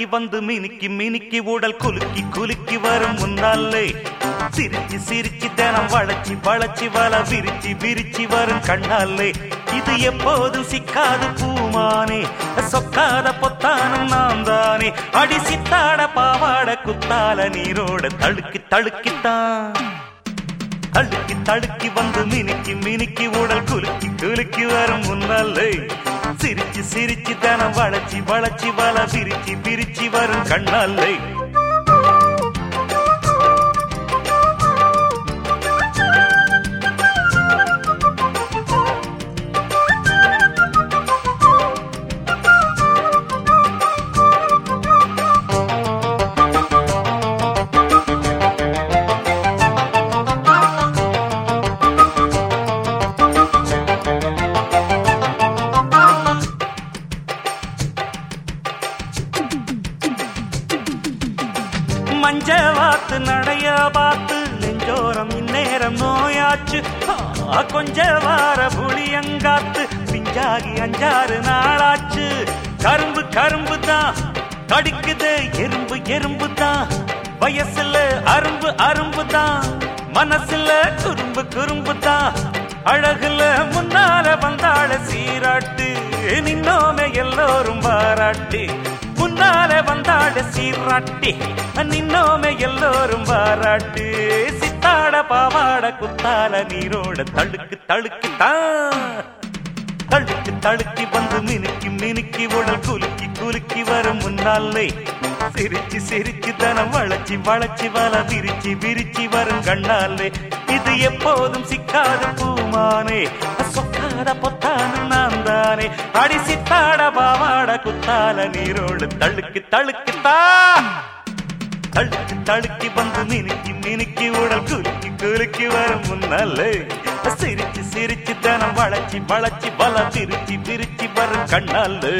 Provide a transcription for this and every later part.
வந்து மினுக்கி மினுக்கி உடல் குலுக்கி குலுக்கி வரும் முன்னாலே சிரிச்சு சிரிச்சு தினம் வளைச்சி வளைச்சி வல விரிச்சு விரிச்சு வரும் கண்ணாலே இது எப்போதும் சிக்காது பூமானே சொக்காத பொத்தானும் நான் தானே அடி சித்தாட பாவாட குத்தால நீரோட தழுக்கி தழுக்கித்தான் தழுக்கி தழுக்கி வந்து மினுக்கி மினுக்கி உடல் குலுக்கி குலுக்கி வரும் முன்னாலே சிரிச்சு சிரிச்சு தனம் வளைச்சி வளைச்சி வல விரிச்சு விரிச்சு வரும் கண்ணாலே மஞ்ச வாத்து நடைய பார்த்து நெஞ்சோரம் இந்நேரம் நோயாச்சு ஆ, கொஞ்ச வார புளியங்காத்து பிஞ்சாகி அஞ்சாறு நாளாச்சு கரும்பு கரும்பு தான் கடிக்குது எறும்பு எறும்பு தான் வயசுல அரும்பு அரும்பு தான் மனசுல குறும்பு குறும்பு தான் அழகுல முன்னால வந்தாள சீராட்டு நின்னோமே எல்லோரும் பாராட்டு முன்னால வந்தாட சீராட்டி நின்னோமே எல்லோரும் பாராட்டு சித்தாட பாவாட குத்தால நீரோட தழுக்கு தழுக்கு தழுக்கு தழுக்கி வந்து மினுக்கி மினுக்கி உடல் குலுக்கி குலுக்கி வரும் முன்னாலே சிரிச்சு சிரிச்சு தனம் வளைச்சி வளைச்சி வல விரிச்சு விரிச்சு வரும் கண்ணாலே இது எப்போதும் சிக்காத பூமானே சொக்காத பொத்தானு நான் தானே அடி சித்தாட பாவாட குத்தால நீரோடு தழுக்கு தழுக்கு தழுக்கு தழுக்கி வந்து மினுக்கி மினுக்கி உடல் குலுக்கி குலுக்கி வரும் முன்னாலே சிரிச்சு சிரிச்சு தனம் வளைச்சி வளைச்சி வல விரிச்சு விரிச்சு வரும் கண்ணாலே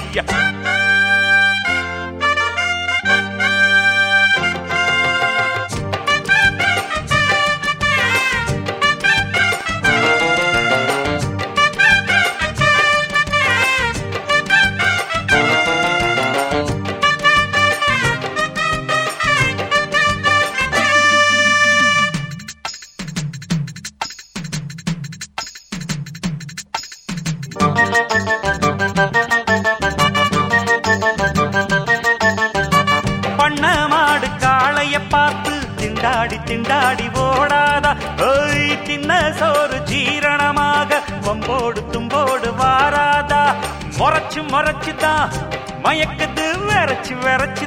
பண்ண மாடு காளைய பார்த்து திண்டாடி திண்டாடி ஓடாதா ஓய் தின்ன சோறு ஜீரணமாக வம்போடு தும்போடு வாராதா முறைச்சு முறைச்சுதான் மயக்குது விரைச்சு விரைச்சு